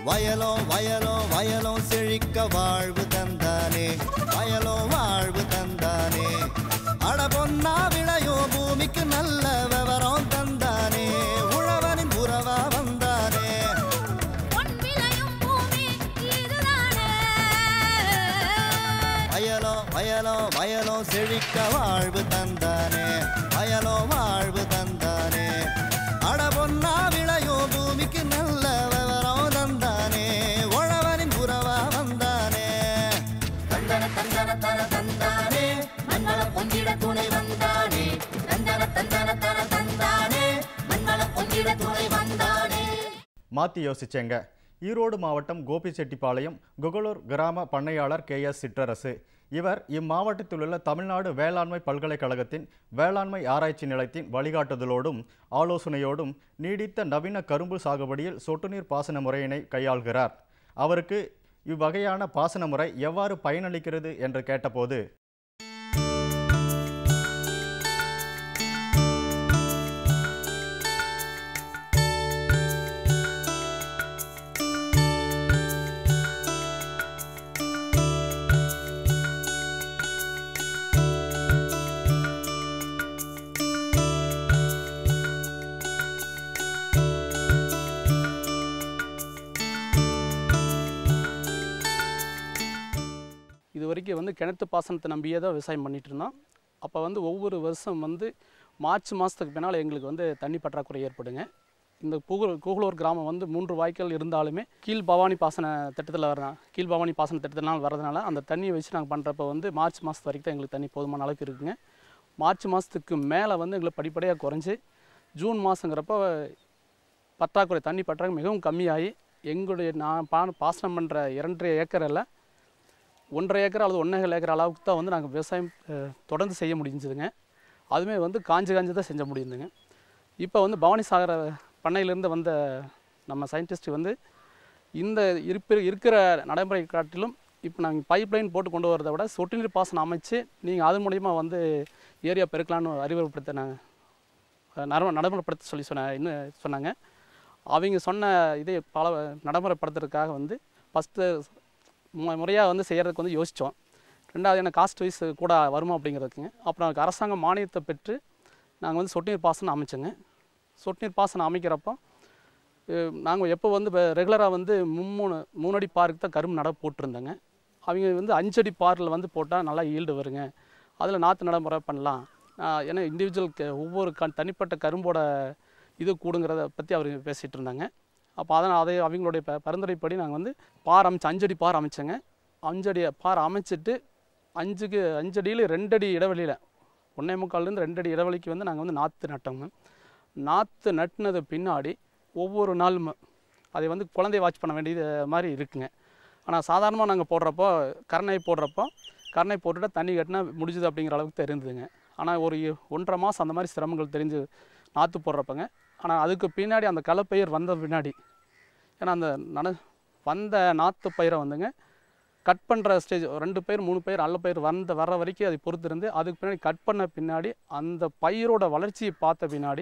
வயலோ வயலோ வயலோ செழிக்க வாழ்வு தந்தானே வயலோ வாழ்வு தந்தானே அட பொன்னா விளையோ பூமிக்கு நல்ல விவரம் தந்தானே உழவனின் உறவா வந்தானே பொன் விளையும் பூமி இதுதானே வயலோ வயலோ வயலோ செழிக்க வாழ்வு தந்தானே வயலோ வாழ்வு தந்தானே அட பொன்னா விளையோ பூமிக்கு நல்ல விவரம் தந்தானே உழவனின் உறவா வந்தானே தந்தன தந்தன தன தந்தானே மண்ணள பொங்கிட துணை வந்தானே தந்தன தந்தன தன தந்தானே மண்ணள பொங்கிட துணை வந்தானே மாற்றி யோசிச்சேங்க ஈரோடு மாவட்டம் கோபிச்செட்டிப்பாளையம் குகலூர் கிராம பண்ணையாளர் கே எஸ் சிற்றரசு இவர் இம்மாவட்டத்தில் உள்ள தமிழ்நாடு வேளாண்மை பல்கலைக்கழகத்தின் வேளாண்மை ஆராய்ச்சி நிலையத்தின் வழிகாட்டுதலோடும் ஆலோசனையோடும் நீடித்த நவீன கரும்பு சாகுபடியில் சொட்டுநீர் பாசன முறையினை கையாள்கிறார் அவருக்கு இவ்வகையான பாசன முறை எவ்வாறு பயனளிக்கிறது என்று கேட்டபோது இது வரைக்கும் வந்து கிணத்து பாசனத்தை நம்பியே தான் விவசாயம் பண்ணிட்டு இருந்தோம் அப்போ வந்து ஒவ்வொரு வருஷம் வந்து மார்ச் மாதத்துக்கு பின்னால் எங்களுக்கு வந்து தண்ணி பற்றாக்குறை ஏற்படுங்க இந்த புகழ் கூகுளூர் கிராமம் வந்து மூன்று வாய்க்கால் இருந்தாலுமே கீழ் பவானி பாசன திட்டத்தில் வர கீழ் பவானி பாசன திட்டத்தினால் வரதுனால அந்த தண்ணியை வச்சு நாங்கள் பண்ணுறப்ப வந்து மார்ச் மாதத்து வரைக்கும் தான் எங்களுக்கு தண்ணி போதுமான அளவுக்கு இருக்குங்க மார்ச் மாதத்துக்கு மேலே வந்து எங்களுக்கு படிப்படியாக குறைஞ்சி ஜூன் மாதங்கிறப்ப பற்றாக்குறை தண்ணி பற்றாக்குறை மிகவும் கம்மியாகி எங்களுடைய நான் பா பாசனம் பண்ணுற இரண்டரை ஏக்கரில் ஒன்றரை ஏக்கர் அல்லது ஒன்றரை ஏக்கர் அளவுக்கு தான் வந்து நாங்கள் விவசாயம் அஹ், தொடர்ந்து செய்ய முடிஞ்சுதுங்க அதுவுமே வந்து காஞ்சு காஞ்சு தான் செஞ்ச முடியுதுங்க இப்போ வந்து பவானி சாகர பண்ணையிலேருந்து வந்த நம்ம சயின்டிஸ்ட் வந்து இந்த இருப்ப இருக்கிற நடைமுறை காட்டிலும் இப்போ நாங்கள் பைப் லைன் போட்டு கொண்டு வரதை விட சொட்டு நீர் பாசனம் அமைச்சு நீங்கள் அது மூலிமா வந்து ஏரியா பெருக்கலான்னு அறிவுறுப்படுத்தினாங்க நட நடைமுறைப்படுத்த சொல்லி சொன்ன இன்னும் சொன்னாங்க அவங்க சொன்ன இதை பல நடைமுறைப்படுத்துறதுக்காக வந்து ஃபஸ்ட்டு முறையாக வந்து செய்கிறதுக்கு வந்து யோசித்தோம் ரெண்டாவது எனக்கு காஸ்ட் வைஸ் கூட வருமா அப்படிங்கிறதுக்குங்க அப்புறம் அதுக்கு அரசாங்க மானியத்தை பெற்று நாங்கள் வந்து சொட்டு நீர் பாசனம் அமைச்சோங்க சொட்டு நீர் பாசனம் அமைக்கிறப்போ நாங்கள் எப்போ வந்து ரெகுலராக வந்து மும்மூணு மூணடி பாருக்கு தான் கரும்பு நட போட்டிருந்தேங்க அவங்க வந்து அஞ்சடி பாரில் வந்து போட்டால் நல்லா ஈல்டு வருங்க அதில் நாற்று நடைமுறை பண்ணலாம் ஆஹ் ஏன்னா இண்டிவிஜுவல் ஒவ்வொரு க தனிப்பட்ட கரும்போட இது கூடுங்கிறத பற்றி அவர் பேசிகிட்டு இருந்தாங்க அப்போ அதனால் அதை அவங்களுடைய ப பரிந்துரைப்படி நாங்கள் வந்து பார் அமைச்சு அஞ்சடி பார் அமைச்சேங்க அஞ்சடி பார் அமைச்சிட்டு அஞ்சுக்கு அஞ்சடியில் ரெண்டடி இடைவெளியில் ஒன்றே முக்கால்லேருந்து ரெண்டடி இடைவெளிக்கு வந்து நாங்கள் வந்து நாற்று நட்டோங்க நாற்று நட்டினது பின்னாடி ஒவ்வொரு நாளும் அதை வந்து குழந்தை வாட்ச் பண்ண வேண்டியது மாதிரி இருக்குங்க ஆனால் சாதாரணமாக நாங்கள் போடுறப்போ கரணை போடுறப்போ கரணை போட்டுட்டு தண்ணி கட்டினா முடிஞ்சுது அப்படிங்கிற அளவுக்கு தெரிஞ்சுதுங்க ஆனால் ஒரு ஒன்றரை மாதம் அந்த மாதிரி சிரமங்கள் தெரிஞ்சு நாற்று போடுறப்பங்க ஆனால் அதுக்கு பின்னாடி அந்த கலப்பயிர் வந்த பின்னாடி ஏன்னா அந்த நட வந்த நாற்று பயிரை வந்துங்க கட் பண்ணுற ஸ்டேஜ் ரெண்டு பயிர் மூணு பயிர் அல்ல பயிர் வந்த வர்ற வரைக்கும் அதை பொறுத்து இருந்து அதுக்கு பின்னாடி கட் பண்ண பின்னாடி அந்த பயிரோட வளர்ச்சியை பார்த்த பின்னாடி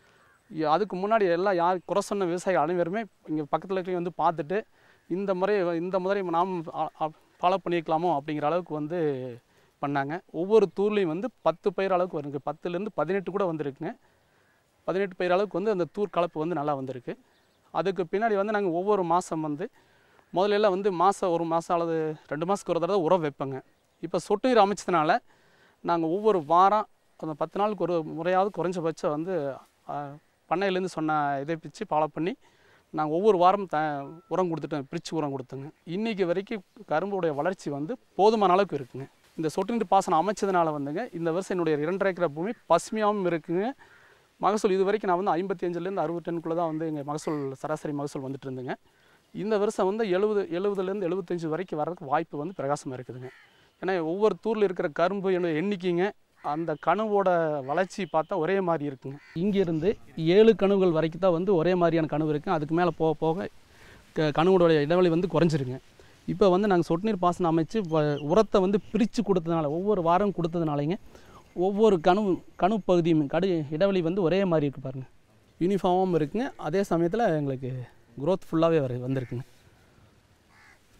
இ- அதுக்கு முன்னாடி எல்லாம் யார் குறை சொன்ன விவசாயிகள் அனைவருமே இங்கே பக்கத்தில் இருக்கிறவங்க வந்து பார்த்துட்டு இந்த முறை இந்த முறை நாம் ஃபாலோ பண்ணிக்கலாமோ அப்படிங்கிற அளவுக்கு வந்து பண்ணாங்க ஒவ்வொரு தூர்லேயும் வந்து பத்து பயிர் அளவுக்கு வருங்க பத்துலேருந்து பதினெட்டு கூட வந்திருக்குங்க பதினெட்டு பயிர் அளவுக்கு வந்து அந்த தூர் கலப்பு வந்து நல்லா வந்திருக்கு அதுக்கு பின்னாடி வந்து நாங்கள் ஒவ்வொரு மாதம் வந்து முதல்ல எல்லாம் வந்து மாதம் ஒரு மாதம் அல்லது ரெண்டு மாதத்துக்கு ஒரு தடவை உரம் வைப்போங்க இப்போ சொட்டு நீர் அமைச்சதுனால நாங்கள் ஒவ்வொரு வாரம் அந்த பத்து நாளுக்கு ஒரு முறையாவது குறைஞ்சபட்சம் வந்து ஆஹ், பண்ணையிலேருந்து சொன்ன இதை பிச்சு ஃபாலோ பண்ணி நாங்கள் ஒவ்வொரு வாரம் த உரம் கொடுத்துட்டோம் பிரித்து உரம் கொடுத்தோங்க இன்றைக்கி வரைக்கும் கரும்புடைய வளர்ச்சி வந்து போதுமான அளவுக்கு இருக்குங்க இந்த சொட்டு நீர் பாசனம் அமைச்சதுனால வந்துங்க இந்த வருஷம் என்னுடைய இரண்டரை ஏக்கர் பூமி பசுமையாகவும் இருக்குங்க மகசூல் இது வரைக்கும் நான் வந்து ஐம்பத்தி அஞ்சுலேருந்து அறுபது டன்னுக்குள்ளே தான் வந்து எங்கள் மகசூல் சராசரி மகசூல் வந்துட்டு இருந்துங்க இந்த வருஷம் வந்து எழுபது எழுபதுலேருந்து எழுபத்தஞ்சு வரைக்கும் வர்றதுக்கு வாய்ப்பு வந்து பிரகாசமாக இருக்குதுங்க ஏன்னா ஒவ்வொரு தூரில் இருக்கிற கரும்பு எண்ணு- எண்ணிக்கைங்க அந்த கணுவோட வளர்ச்சி பார்த்தா ஒரே மாதிரி இருக்குங்க இங்கேருந்து ஏழு கணுகள் வரைக்கும் தான் வந்து ஒரே மாதிரியான கனவு இருக்குது அதுக்கு மேலே போக போக க கணுவோட இடைவெளி வந்து குறைஞ்சிருங்க இப்போ வந்து நாங்கள் சொட்டு நீர் பாசனம் அமைச்சு வ- உரத்தை வந்து பிரித்து கொடுத்ததுனால ஒவ்வொரு வாரம் கொடுத்ததுனாலங்க ஒவ்வொரு கணு கணு பகுதியும் கடு இடைவெளி வந்து ஒரே மாதிரி இருக்குது பாருங்கள் யூனிஃபார்மாகவும் இருக்குங்க அதே சமயத்தில் எங்களுக்கு growth ஃபுல்லாகவே வரு வந்திருக்குங்க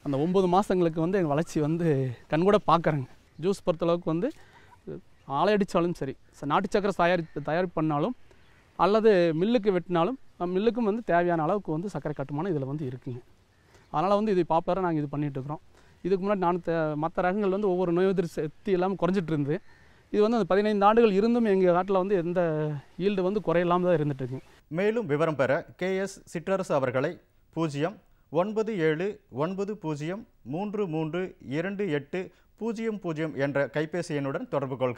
அந்த ஒம்பது மாதங்களுக்கு வந்து எங்கள் வளர்ச்சி வந்து கண்கூட பார்க்குறேங்க ஜூஸ் பொறுத்தளவுக்கு வந்து ஆலை அடித்தாலும் சரி ச- நாட்டு சக்கரை தயாரி தயார் பண்ணாலும் அல்லது மில்லுக்கு வெட்டினாலும் அஹ் மில்லுக்கும் வந்து தேவையான அளவுக்கு வந்து சர்க்கரை கட்டுமானம் இதில் வந்து இருக்குங்க அதனால் வந்து இது பாப்புலராக நாங்கள் இது பண்ணிட்டு இருக்கிறோம் இதுக்கு முன்னாடி நான் மற்ற ரகங்கள் வந்து ஒவ்வொரு நோய் எதிர்ப்பு சக்தி இல்லாமல் குறைஞ்சிட்டு இருந்து இது வந்து அந்த பதினைந்து ஆண்டுகள் இருந்தும் எங்கள் காட்டில் வந்து எந்த ஈல்டு வந்து குறையில்லாமல் தான் இருந்துட்டு இருக்குங்க மேலும் விவரம் பெற கேஎஸ் சிற்றரசு அவர்களை பூஜ்ஜியம் ஒன்பது ஏழு ஒன்பது பூஜ்ஜியம் மூன்று மூன்று இரண்டு எட்டு பூஜ்ஜியம் பூஜ்ஜியம் என்ற கைபேசி எண்ணுடன் தொடர்பு கொள்க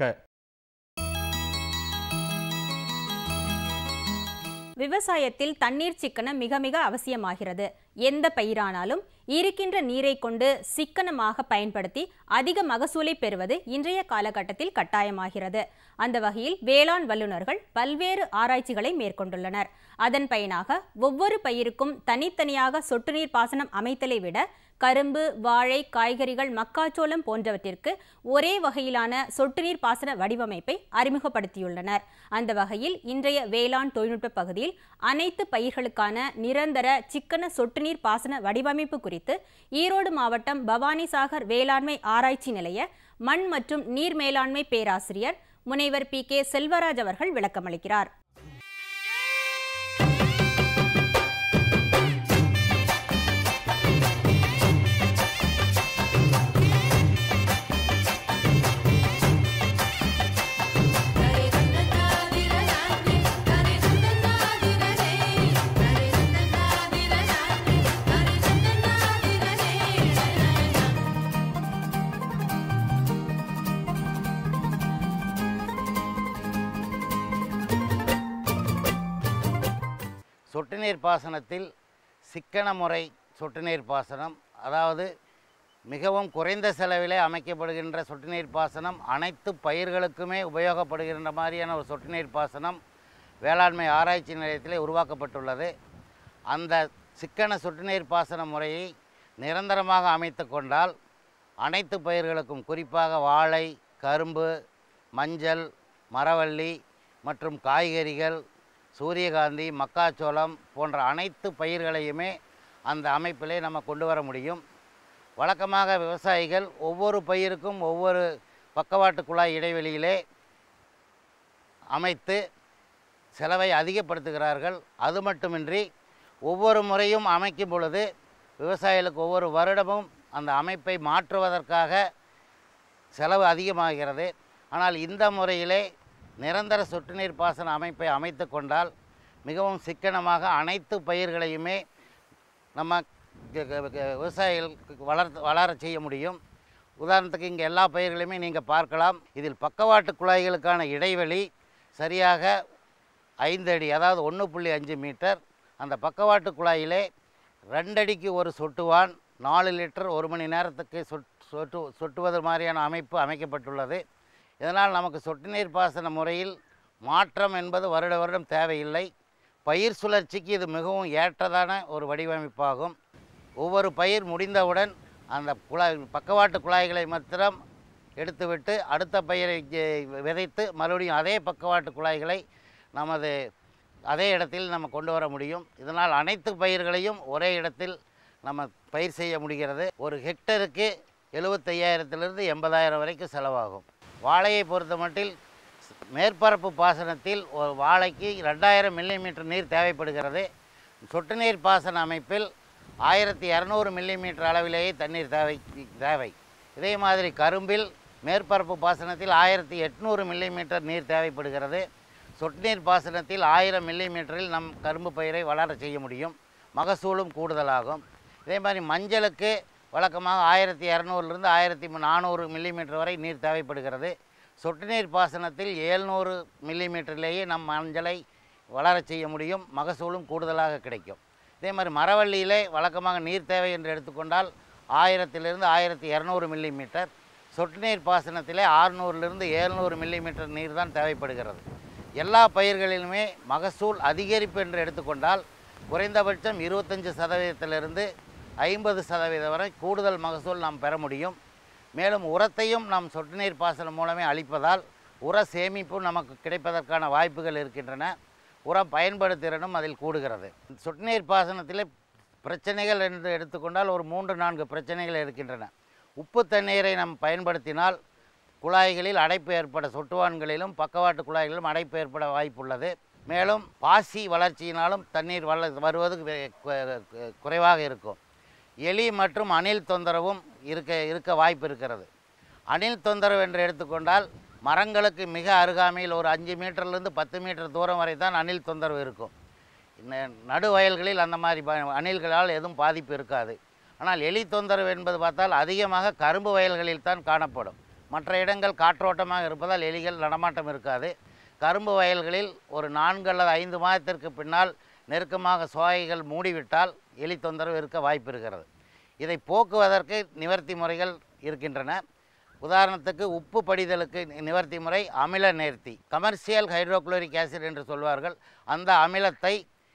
விவசாயத்தில் தண்ணீர் சிக்கனம் மிக மிக அவசியமாகிறது எந்த பயிரானாலும் இருக்கின்ற நீரை கொண்டு சிக்கனமாக பயன்படுத்தி அதிக மகசூலை பெறுவது இன்றைய காலகட்டத்தில் கட்டாயமாகிறது அந்த வகையில் வேளாண் வல்லுநர்கள் பல்வேறு ஆராய்ச்சிகளை மேற்கொண்டுள்ளனர் அதன் பயனாக ஒவ்வொரு பயிருக்கும் தனித்தனியாக சொட்டு நீர் பாசனம் அமைத்தலை விட கரும்பு வாழை காய்கறிகள் மக்காச்சோளம் போன்றவற்றிற்கு ஒரே வகையிலான சொட்டு நீர் பாசன வடிவமைப்பை அறிமுகப்படுத்தியுள்ளனர் அந்த வகையில் இன்றைய வேளாண் தொழில்நுட்ப பகுதியில் அனைத்து பயிர்களுக்கான நிரந்தர சிக்கன சொட்டு நீர் பாசன வடிவமைப்பு குறித்து ஈரோடு மாவட்டம் பவானிசாகர் வேளாண்மை ஆராய்ச்சி நிலைய மண் மற்றும் நீர் மேலாண்மை பேராசிரியர் முனைவர் பி கே செல்வராஜ் அவர்கள் விளக்கமளிக்கிறார் சொட்டு நீர் பாசனத்தில் சிக்கன முறை சொட்டு நீர் பாசனம் அதாவது மிகவும் குறைந்த செலவிலே அமைக்கப்படுகின்ற சொட்டு நீர் பாசனம் அனைத்து பயிர்களுக்குமே உபயோகப்படுகின்ற மாதிரியான ஒரு சொட்டு நீர் பாசனம் வேளாண்மை ஆராய்ச்சி நிலையத்திலே உருவாக்கப்பட்டுள்ளது அந்த சிக்கன சொட்டு நீர் பாசன முறையை நிரந்தரமாக அமைத்து கொண்டால் அனைத்து பயிர்களுக்கும் குறிப்பாக வாழை கரும்பு மஞ்சள் மரவள்ளி மற்றும் காய்கறிகள் சூரியகாந்தி மக்காச்சோளம் போன்ற அனைத்து பயிர்களையுமே அந்த அமைப்பிலே நம்ம கொண்டு வர முடியும் வழக்கமாக விவசாயிகள் ஒவ்வொரு பயிருக்கும் ஒவ்வொரு பக்கவாட்டு குழாய் இடைவெளியிலே அமைத்து செலவை அதிகப்படுத்துகிறார்கள் அது மட்டுமின்றி ஒவ்வொரு முறையும் அமைக்கும் பொழுது விவசாயிகளுக்கு ஒவ்வொரு வருடமும் அந்த அமைப்பை மாற்றுவதற்காக செலவு அதிகமாகிறது ஆனால் இந்த முறையிலே நிரந்தர சொட்டு நீர் பாசன அமைப்பை அமைத்து கொண்டால் மிகவும் சிக்கனமாக அனைத்து பயிர்களையுமே நம்ம க- க- க- விவசாயிகளுக்கு வளர்த்து வளர செய்ய முடியும் உதாரணத்துக்கு இங்கே எல்லா பயிர்களையுமே நீங்கள் பார்க்கலாம் இதில் பக்கவாட்டு குழாய்களுக்கான இடைவெளி சரியாக ஐந்து அடி அதாவது ஒன்று புள்ளி அஞ்சு மீட்டர் அந்த பக்கவாட்டு குழாயிலே ரெண்டடிக்கு ஒரு சொட்டுவான் நாலு லிட்டர் ஒரு மணி நேரத்துக்கு சொட் சொட்டு சொட்டுவது மாதிரியான அமைப்பு அமைக்கப்பட்டுள்ளது இதனால் நமக்கு சொட்டு நீர் பாசன முறையில் மாற்றம் என்பது வருட வருடம் தேவையில்லை பயிர் சுழற்சிக்கு இது மிகவும் ஏற்றதான ஒரு வடிவமைப்பாகும் ஒவ்வொரு பயிர் முடிந்தவுடன் அந்த குழாய் பக்கவாட்டு குழாய்களை மாத்திரம் எடுத்துவிட்டு அடுத்த பயிரை ஜெ- விதைத்து மறுபடியும் அதே பக்கவாட்டு குழாய்களை நமது அதே இடத்தில் நம்ம கொண்டு வர முடியும் இதனால் அனைத்து பயிர்களையும் ஒரே இடத்தில் நம்ம பயிர் செய்ய முடிகிறது ஒரு ஹெக்டருக்கு எழுபத்தையாயிரத்திலிருந்து எண்பதாயிரம் வரைக்கும் செலவாகும் வாழையை பொறுத்த மட்டில் மேற்பரப்பு பாசனத்தில் ஒரு வாழைக்கு ரெண்டாயிரம் மில்லிமீட்டர் நீர் தேவைப்படுகிறது சொட்டு நீர் பாசன அமைப்பில் ஆயிரத்தி இரநூறு மில்லிமீட்டர் அளவிலேயே தண்ணீர் தேவை தேவை இதே மாதிரி கரும்பில் மேற்பரப்பு பாசனத்தில் ஆயிரத்தி எட்நூறு மில்லிமீட்டர் நீர் தேவைப்படுகிறது சொட்டு நீர் பாசனத்தில் ஆயிரம் மில்லிமீட்டரில் நம் கரும்பு பயிரை வளர செய்ய முடியும் மகசூலும் கூடுதலாகும் இதே மாதிரி மஞ்சளுக்கு வழக்கமாக ஆயிரத்தி இரநூறுலேருந்து ஆயிரத்தி நானூறு மில்லிமீட்டர் வரை நீர் தேவைப்படுகிறது சொட்டு நீர் பாசனத்தில் ஏழ்நூறு மில்லிமீட்டர்லேயே நம் மஞ்சளை வளரச் செய்ய முடியும் மகசூலும் கூடுதலாக கிடைக்கும் இதே மாதிரி மரவள்ளியிலே வழக்கமாக நீர் தேவை என்று எடுத்துக்கொண்டால் ஆயிரத்திலிருந்து ஆயிரத்தி இரநூறு மில்லிமீட்டர் சொட்டு நீர் பாசனத்திலே ஆறுநூறுலேருந்து ஏழ்நூறு மில்லிமீட்டர் நீர் தான் தேவைப்படுகிறது எல்லா பயிர்களிலுமே மகசூல் அதிகரிப்பு என்று எடுத்துக்கொண்டால் குறைந்தபட்சம் இருபத்தஞ்சு சதவீதத்திலிருந்து ஐம்பது சதவீதம் வரை கூடுதல் மகசூல் நாம் பெற முடியும் மேலும் உரத்தையும் நாம் சொட்டு நீர் பாசனம் மூலமே அளிப்பதால் உர சேமிப்பு நமக்கு கிடைப்பதற்கான வாய்ப்புகள் இருக்கின்றன உரம் பயன்படுத்திறனும் அதில் கூடுகிறது சொட்டு நீர் பாசனத்திலே பிரச்சனைகள் என்று எடுத்துக்கொண்டால் ஒரு மூன்று நான்கு பிரச்சனைகள் இருக்கின்றன உப்பு தண்ணீரை நாம் பயன்படுத்தினால் குழாய்களில் அடைப்பு ஏற்பட சொட்டுவான்களிலும் பக்கவாட்டு குழாய்களிலும் அடைப்பு ஏற்பட வாய்ப்புள்ளது மேலும் பாசி வளர்ச்சியினாலும் தண்ணீர் வள வருவது கு- கு- குறைவாக இருக்கும் எலி மற்றும் அணில் தொந்தரவும் இருக்க இருக்க வாய்ப்பு இருக்கிறது அணில் தொந்தரவு என்று எடுத்துக்கொண்டால் மரங்களுக்கு மிக அருகாமையில் ஒரு அஞ்சு மீட்டர்லேருந்து பத்து மீட்டர் தூரம் வரை தான் அணில் தொந்தரவு இருக்கும் ந- நடு வயல்களில் அந்த மாதிரி ப- அணில்களால் எதுவும் பாதிப்பு இருக்காது ஆனால் எலி தொந்தரவு என்பது பார்த்தால் அதிகமாக கரும்பு வயல்களில் தான் காணப்படும் மற்ற இடங்கள் காற்றோட்டமாக இருப்பதால் எலிகள் நடமாட்டம் இருக்காது கரும்பு வயல்களில் ஒரு நான்கு அல்லது ஐந்து மாதத்திற்கு பின்னால் நெருக்கமாக சோகைகள் மூடிவிட்டால் எலி தொந்தரவு இருக்க வாய்ப்பு இருக்கிறது இதை போக்குவதற்கு நிவர்த்தி முறைகள் இருக்கின்றன உதாரணத்துக்கு உப்பு படிதலுக்கு நி- நிவர்த்தி முறை அமில நேர்த்தி கமர்ஷியல் ஹைட்ரோகுளோரிக் ஆசிட் என்று சொல்வார்கள் அந்த அமிலத்தை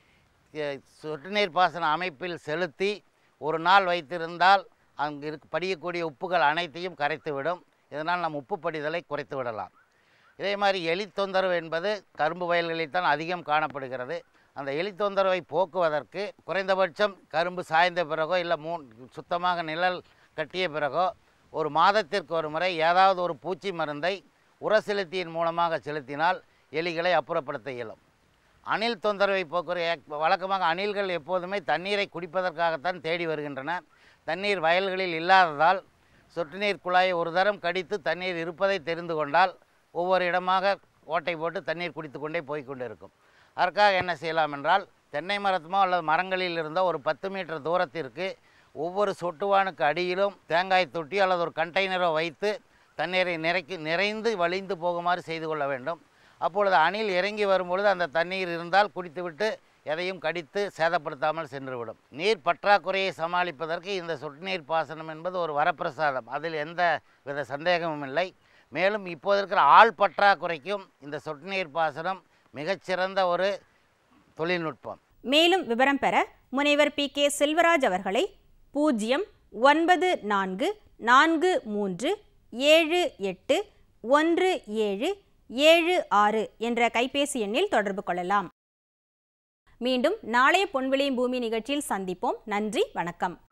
எ, சொட்டு நீர் பாசன அமைப்பில் செலுத்தி ஒரு நாள் வைத்திருந்தால் அங்கு இருக்க படியக்கூடிய உப்புகள் அனைத்தையும் கரைத்துவிடும் இதனால் நாம் உப்பு படிதலை குறைத்து விடலாம் இதே மாதிரி எலி தொந்தரவு என்பது கரும்பு வயல்களில் தான் அதிகம் காணப்படுகிறது அந்த எலி தொந்தரவை போக்குவதற்கு குறைந்தபட்சம் கரும்பு சாய்ந்த பிறகோ இல்லை மூ சுத்தமாக நிழல் கட்டிய பிறகோ ஒரு மாதத்திற்கு ஒரு முறை ஏதாவது ஒரு பூச்சி மருந்தை உர செலுத்தியின் மூலமாக செலுத்தினால் எலிகளை அப்புறப்படுத்த இயலும் அணில் தொந்தரவை போக்குற ஏக்- வழக்கமாக அணில்கள் எப்போதுமே தண்ணீரை குடிப்பதற்காகத்தான் தேடி வருகின்றன தண்ணீர் வயல்களில் இல்லாததால் சொட்டு நீர் குழாயை ஒரு தரம் கடித்து தண்ணீர் இருப்பதை தெரிந்து கொண்டால் ஒவ்வொரு இடமாக ஓட்டை போட்டு தண்ணீர் குடித்து கொண்டே போய் கொண்டு இருக்கும் அதற்காக என்ன செய்யலாம் என்றால் தென்னை மரத்துமோ அல்லது மரங்களில் இருந்த ஒரு பத்து மீட்டர் தூரத்திற்கு ஒவ்வொரு சொட்டுவானுக்கு அடியிலும் தேங்காய் தொட்டி அல்லது ஒரு கண்டெய்னரோ வைத்து தண்ணீரை நிறைக்கு நிறைந்து வழிந்து போகுமாறு செய்து கொள்ள வேண்டும் அப்பொழுது அணில் இறங்கி வரும்பொழுது அந்த தண்ணீர் இருந்தால் குடித்துவிட்டு எதையும் கடித்து சேதப்படுத்தாமல் சென்றுவிடும் நீர் பற்றாக்குறையை சமாளிப்பதற்கு இந்த சொட்டு நீர் பாசனம் என்பது ஒரு வரப்பிரசாதம் அதில் எந்த வித சந்தேகமும் இல்லை மேலும் இப்போது இருக்கிற ஆள் பற்றாக்குறைக்கும் இந்த சொட்டு நீர் பாசனம் மிகச்சிறந்த ஒரு தொழில்நுட்பம் மேலும் விவரம் பெற முனைவர் பி கே செல்வராஜ் அவர்களை பூஜ்ஜியம் ஒன்பது நான்கு நான்கு மூன்று ஏழு எட்டு ஒன்று ஏழு ஏழு ஆறு என்ற கைபேசி எண்ணில் தொடர்பு கொள்ளலாம் மீண்டும் நாளைய பொன்விளையும் பூமி நிகழ்ச்சியில் சந்திப்போம் நன்றி வணக்கம்